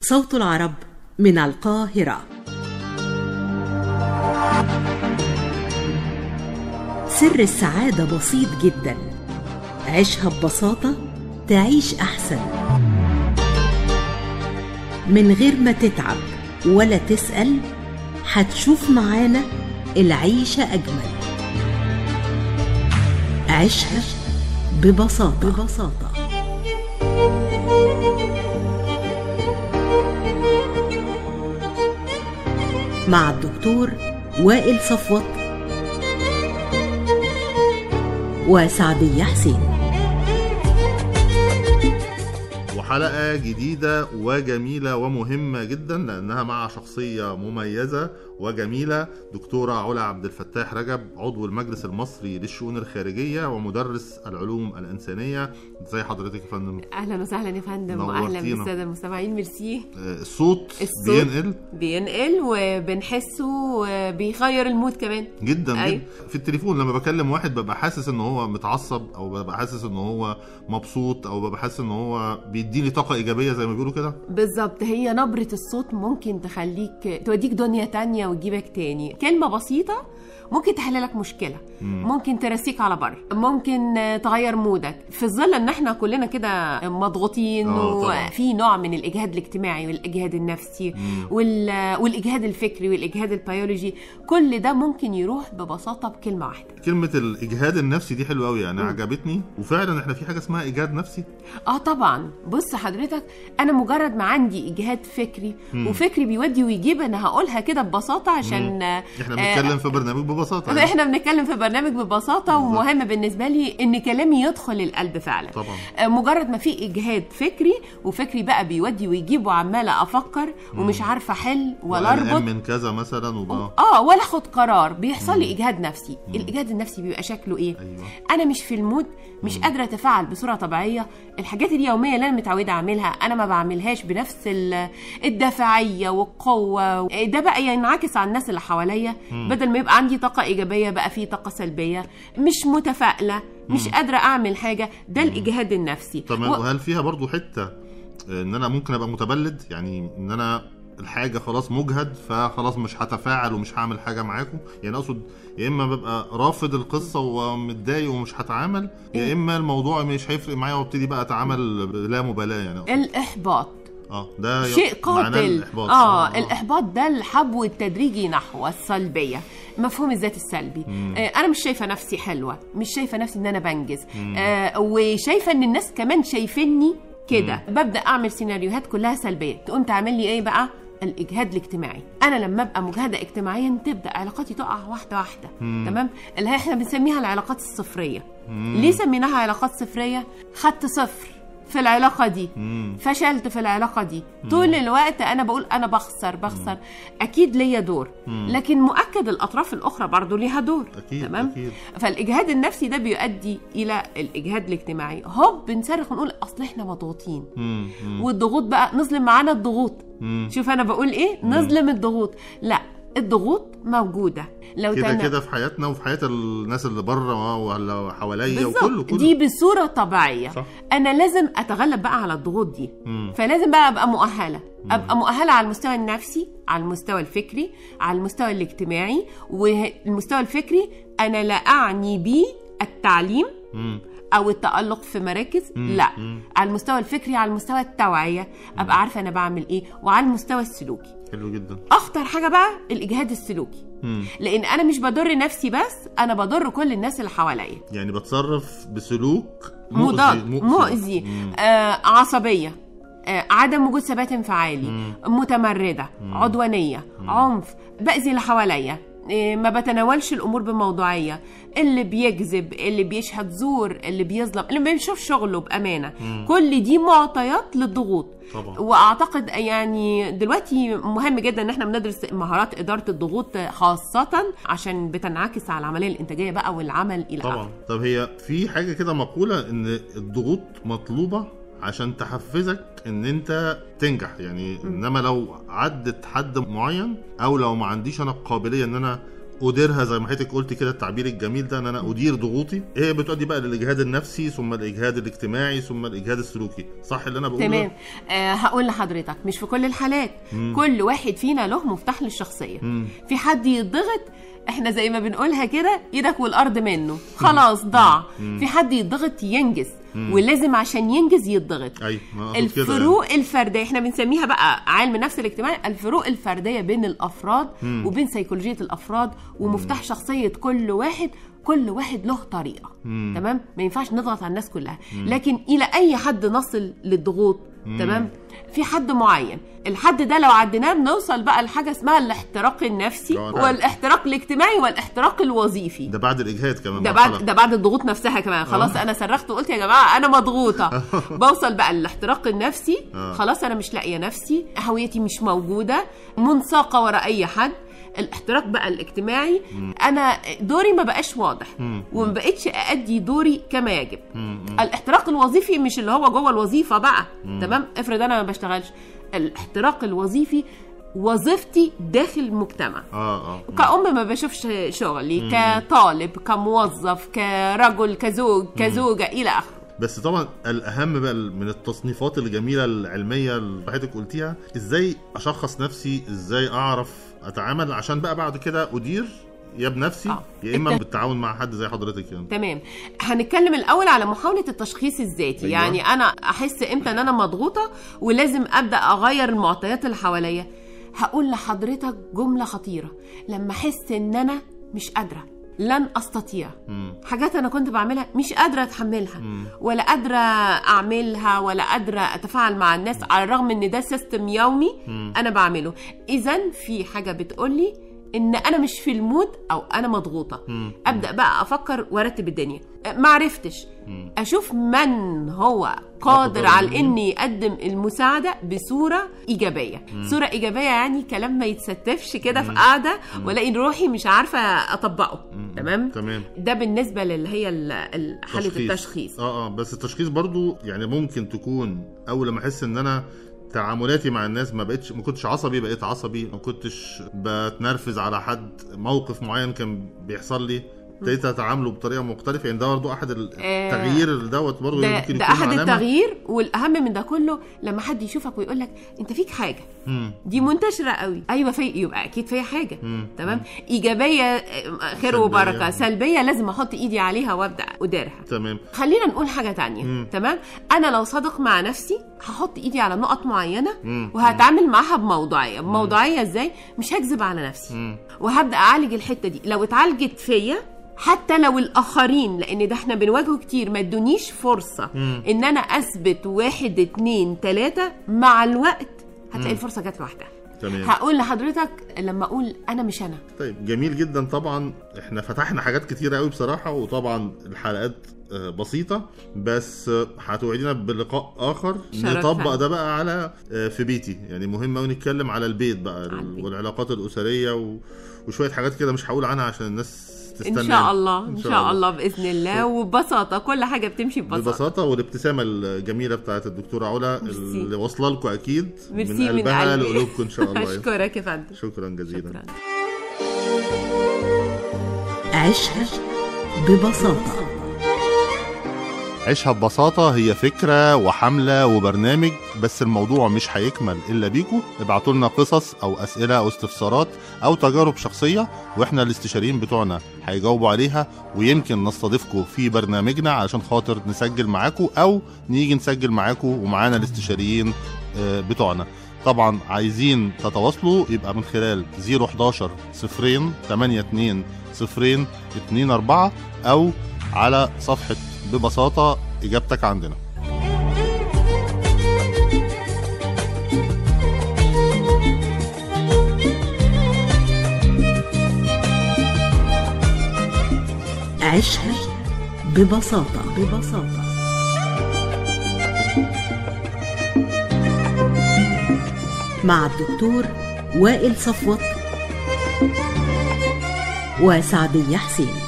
صوت العرب من القاهرة سر السعادة بسيط جدا عيشها ببساطة تعيش أحسن من غير ما تتعب ولا تسأل هتشوف معانا العيشة أجمل عيشها ببساطة ببساطة مع الدكتور وائل صفوت وسعدية حسين وحلقة جديدة وجميلة ومهمة جدا لأنها مع شخصية مميزة وجميلة دكتورة علا عبد الفتاح رجب عضو المجلس المصري للشؤون الخارجية ومدرس العلوم الإنسانية ازي حضرتك يا فندم اهلا وسهلا يا فندم واهلا نورتينا. بالساده المستمعين ميرسي آه، الصوت, الصوت بينقل بينقل وبنحسه وبيغير المود كمان جدا أيوة. جدا في التليفون لما بكلم واحد ببقى حاسس ان هو متعصب او ببقى حاسس ان هو مبسوط او ببقى حاسس ان هو بيديني طاقة إيجابية زي ما بيقولوا كده بالظبط هي نبرة الصوت ممكن تخليك توديك دنيا تانية وتجيبك تاني كلمة بسيطة ممكن تحل لك مشكلة ممكن ترسيك على بر ممكن آه، تغير مودك في ظل ان احنا كلنا كده مضغوطين آه، طبعاً. وفي نوع من الاجهاد الاجتماعي والاجهاد النفسي وال... والاجهاد الفكري والاجهاد البيولوجي كل ده ممكن يروح ببساطة بكلمة واحدة كلمة الإجهاد النفسي دي حلوة أوي يعني عجبتني وفعلا احنا في حاجة اسمها إجهاد نفسي اه طبعا بص حضرتك انا مجرد ما عندي اجهاد فكري وفكري بيودي ويجيب انا هقولها كده ببساطه عشان آه، احنا آه، بنتكلم في برنامج ببساطة يعني. احنا بنتكلم في برنامج ببساطه ومهم بالنسبه لي ان كلامي يدخل القلب فعلا طبعا. آه، مجرد ما في اجهاد فكري وفكري بقى بيودي ويجيب وعماله افكر ومش عارفه احل ولا وقلقان اربط من كذا مثلا وبقى اه ولا اخد قرار بيحصل لي اجهاد نفسي الاجهاد النفسي بيبقى شكله ايه أيوة. انا مش في المود مش قادره اتفاعل بصوره طبيعيه الحاجات اليوميه اللي انا متعوده اعملها انا ما بعملهاش بنفس ال- الدافعيه والقوه ده بقى ينعكس على الناس اللي حواليا بدل ما يبقى عندي طاقه ايجابيه بقى في طاقه سلبيه مش متفائله مش قادره اعمل حاجه ده الاجهاد النفسي تمام و- وهل فيها برضو حتة آه، ان انا ممكن ابقى متبلد يعني ان انا الحاجة خلاص مجهد فخلاص مش هتفاعل ومش هعمل حاجة معاكم يعني اقصد يا اما ببقى رافض القصة ومتضايق ومش هتعامل يا اما الموضوع مش هيفرق معايا وابتدي بقى اتعامل بلا مبالاة يعني أقصد. الاحباط اه ده ي- شيء معناه قاتل الإحباط. اه الاحباط ده الحبو التدريجي نحو السلبيه مفهوم الذات السلبي آه انا مش شايفه نفسي حلوه مش شايفه نفسي ان انا بنجز آه وشايفه ان الناس كمان شايفيني كده ببدا اعمل سيناريوهات كلها سلبيه تقوم تعمل لي ايه بقى الاجهاد الاجتماعي انا لما ابقى مجهده اجتماعيا تبدا علاقاتي تقع واحده واحده تمام اللي هي احنا بنسميها العلاقات الصفريه ليه سميناها علاقات صفريه خدت صفر في العلاقه دي فشلت في العلاقه دي طول الوقت انا بقول انا بخسر بخسر اكيد ليا دور لكن مؤكد الاطراف الاخرى برضو ليها دور أكيد، تمام أكيد. فالاجهاد النفسي ده بيؤدي الى الاجهاد الاجتماعي هوب بنصرخ ونقول اصل احنا مضغوطين مم، مم، والضغوط بقى نظلم معانا الضغوط مم. شوف انا بقول ايه نظلم الضغوط لا الضغوط موجوده لو كده تنا- كده في حياتنا وفي حياة الناس اللي بره ولا حواليا بالظبط وكله كله دي بصوره طبيعيه صح. انا لازم اتغلب بقى على الضغوط دي مم. فلازم بقى ابقى مؤهله ابقى مؤهله على المستوى النفسي على المستوى الفكري على المستوى الاجتماعي والمستوى الفكري انا لا اعني بيه التعليم مم. او التالق في مراكز لا على المستوى الفكري على المستوى التوعيه ابقى عارفه انا بعمل ايه وعلى المستوى السلوكي حلو جدا اخطر حاجه بقى الاجهاد السلوكي مم. لان انا مش بضر نفسي بس انا بضر كل الناس اللي حواليا يعني بتصرف بسلوك مضاد مؤذي مؤذي آه عصبيه آه عدم وجود ثبات انفعالي متمرده عدوانيه عنف باذي اللي حواليا آه، ما بتناولش الامور بموضوعيه اللي بيكذب اللي بيشهد زور اللي بيظلم اللي ما بيشوف شغله بامانه كل دي معطيات للضغوط طبعا. واعتقد يعني دلوقتي مهم جدا ان احنا بندرس مهارات اداره الضغوط خاصه عشان بتنعكس على العمليه الانتاجيه بقى والعمل الى طبعا آخره. طب هي في حاجة كده مقولة ان الضغوط مطلوبة عشان تحفزك ان انت تنجح يعني انما لو عدت حد معين او لو ما عنديش انا القابلية ان انا اديرها زي ما حضرتك قلت كده التعبير الجميل ده ان انا ادير ضغوطي هي بتؤدي بقى للاجهاد النفسي ثم الاجهاد الاجتماعي ثم الاجهاد السلوكي صح اللي انا بقوله ده؟ تمام آه هقول لحضرتك مش في كل الحالات كل واحد فينا له مفتاح للشخصيه في حد يتضغط احنا زي ما بنقولها كده ايدك والارض منه خلاص ضاع في حد يتضغط ينجز ولازم عشان ينجز يتضغط ايوه ما أقصد كده الفروق الفرديه احنا بنسميها بقى علم النفس الاجتماعي الفروق الفرديه بين الافراد وبين سيكولوجيه الافراد ومفتاح شخصيه كل واحد كل واحد له طريقه تمام ما ينفعش نضغط على الناس كلها لكن الى اي حد نصل للضغوط تمام في حد معين الحد ده لو عديناه بنوصل بقى لحاجه اسمها الاحتراق النفسي آه. والاحتراق الاجتماعي والاحتراق الوظيفي ده بعد الاجهاد كمان ده مرحلة. بعد ده بعد الضغوط نفسها كمان خلاص انا صرخت وقلت يا جماعه انا مضغوطه بوصل بقى للاحتراق النفسي آه. خلاص انا مش لاقيه نفسي هويتي مش موجوده منساقه ورا اي حد الاحتراق بقى الاجتماعي انا دوري ما بقاش واضح وما بقتش اادي دوري كما يجب الاحتراق الوظيفي مش اللي هو جوه الوظيفه بقى تمام افرض انا ما بشتغلش الاحتراق الوظيفي وظيفتي داخل المجتمع اه اه كأم ما بشوفش شغلي كطالب كموظف كرجل كزوج كزوجة إلى آخره بس طبعا الاهم بقى من التصنيفات الجميله العلميه اللي حضرتك قلتيها ازاي اشخص نفسي ازاي اعرف اتعامل عشان بقى بعد كده ادير يا بنفسي آه. يا اما الت- بالتعاون مع حد زي حضرتك يعني تمام هنتكلم الأول على محاولة التشخيص الذاتي أيوة. يعني أنا أحس إمتى إن أنا مضغوطة ولازم أبدأ أغير المعطيات اللي حواليا هقول لحضرتك جملة خطيرة لما أحس إن أنا مش قادرة لن استطيع حاجات انا كنت بعملها مش قادره اتحملها ولا قادره اعملها ولا قادره اتفاعل مع الناس على الرغم ان ده سيستم يومي انا بعمله اذا في حاجه بتقولي ان انا مش في المود او انا مضغوطه ابدا بقى افكر وارتب الدنيا ما عرفتش اشوف من هو قادر أقدر على مين. اني يقدم المساعده بصوره ايجابيه صوره ايجابيه يعني كلام ما يتستفش كده في قاعده والاقي روحي مش عارفه اطبقه تمام تمام ده بالنسبه للي هي ال- ال- حاله التشخيص اه اه بس التشخيص برضو يعني ممكن تكون اول لما احس ان انا تعاملاتي مع الناس ما بقتش ما كنتش عصبي بقيت عصبي ما كنتش بتنرفز على حد موقف معين كان بيحصل لي ابتديت اتعامله بطريقه مختلفه يعني ده برضه احد التغيير دوت برضه ده, يمكن ده يكون احد علامة. التغيير والاهم من ده كله لما حد يشوفك ويقول لك انت فيك حاجه مم. دي منتشره قوي ايوه في يبقى اكيد فيا حاجه مم. تمام ايجابيه آه، خير سلبية. وبركه سلبيه لازم احط ايدي عليها وابدا اديرها تمام خلينا نقول حاجه تانية مم. تمام انا لو صادق مع نفسي هحط ايدي على نقط معينه مم. وهتعامل معاها بموضوعيه بموضوعيه ازاي مش هكذب على نفسي مم. وهبدا اعالج الحته دي لو اتعالجت فيا حتى لو الاخرين لان ده احنا بنواجهه كتير ما ادونيش فرصه مم. ان انا اثبت واحد اتنين تلاته مع الوقت هتلاقي الفرصه جت لوحدها تمام هقول لحضرتك لما اقول انا مش انا طيب جميل جدا طبعا احنا فتحنا حاجات كتيرة قوي بصراحة وطبعا الحلقات آه، بسيطة بس آه، هتوعدينا بلقاء آخر شرفنا. نطبق ده بقى على آه، في بيتي يعني مهم قوي نتكلم على البيت بقى على البيت. والعلاقات الأسرية و... وشوية حاجات كده مش هقول عنها عشان الناس تستنى ان شاء الله ان شاء الله باذن الله وببساطه كل حاجه بتمشي ببساطه ببساطة والابتسامة الجميلة بتاعت الدكتورة علا ميرسي. اللي واصلة لكم أكيد ميرسي من من قلبها قلبي. لقلوبكم إن شاء الله يعني. اشكرك يا فندم شكرا جزيلا شكرا عيشها ببساطة عيشها ببساطة هي فكرة وحملة وبرنامج بس الموضوع مش هيكمل إلا بيكو ابعتوا لنا قصص أو أسئلة أو استفسارات أو تجارب شخصية وإحنا الاستشاريين بتوعنا هيجاوبوا عليها ويمكن نستضيفكم في برنامجنا علشان خاطر نسجل معاكم أو نيجي نسجل معاكم ومعانا الاستشاريين آه، بتوعنا طبعا عايزين تتواصلوا يبقى من خلال 011 صفرين 82 صفرين 24 أو على صفحة ببساطة إجابتك عندنا عيشها ببساطة ببساطة مع الدكتور وائل صفوت وسعدية حسين